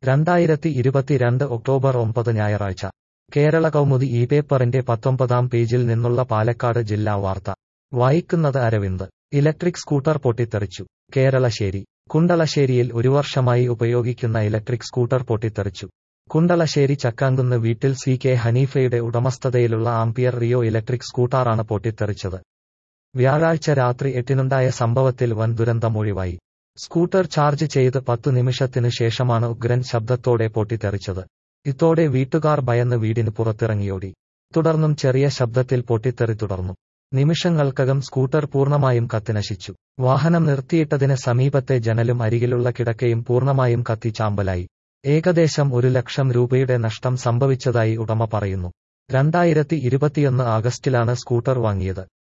രണ്ടായിരത്തി ഇരുപത്തിരണ്ട് ഒക്ടോബർ ഒമ്പത് ഞായറാഴ്ച കേരള കൗമുദി ഈ പേപ്പറിന്റെ പത്തൊമ്പതാം പേജിൽ നിന്നുള്ള പാലക്കാട് ജില്ലാ വാർത്ത വായിക്കുന്നത് അരവിന്ദ് ഇലക്ട്രിക് സ്കൂട്ടർ പൊട്ടിത്തെറിച്ചു കേരളശ്ശേരി കുണ്ടളശ്ശേരിയിൽ ഒരു വർഷമായി ഉപയോഗിക്കുന്ന ഇലക്ട്രിക് സ്കൂട്ടർ പൊട്ടിത്തെറിച്ചു കുണ്ടളശ്ശേരി ചക്കാങ്കുന്ന് വീട്ടിൽ സി കെ ഹനീഫയുടെ ഉടമസ്ഥതയിലുള്ള ആംപിയർ റിയോ ഇലക്ട്രിക് സ്കൂട്ടറാണ് പൊട്ടിത്തെറിച്ചത് വ്യാഴാഴ്ച രാത്രി എട്ടിനുണ്ടായ സംഭവത്തിൽ വൻ ദുരന്തമൊഴിവായി സ്കൂട്ടർ ചാർജ് ചെയ്ത് പത്തു നിമിഷത്തിനു ശേഷമാണ് ഉഗ്രൻ ശബ്ദത്തോടെ പൊട്ടിത്തെറിച്ചത് ഇതോടെ വീട്ടുകാർ ഭയന്ന് വീടിന് പുറത്തിറങ്ങിയോടി തുടർന്നും ചെറിയ ശബ്ദത്തിൽ പൊട്ടിത്തെറി തുടർന്നു നിമിഷങ്ങൾക്കകം സ്കൂട്ടർ പൂർണ്ണമായും കത്തിനശിച്ചു വാഹനം നിർത്തിയിട്ടതിന് സമീപത്തെ ജനലും അരികിലുള്ള കിടക്കയും പൂർണ്ണമായും കത്തി ചാമ്പലായി ഏകദേശം ഒരു ലക്ഷം രൂപയുടെ നഷ്ടം സംഭവിച്ചതായി ഉടമ പറയുന്നു രണ്ടായിരത്തി ഇരുപത്തിയൊന്ന് ആഗസ്റ്റിലാണ് സ്കൂട്ടർ വാങ്ങിയത്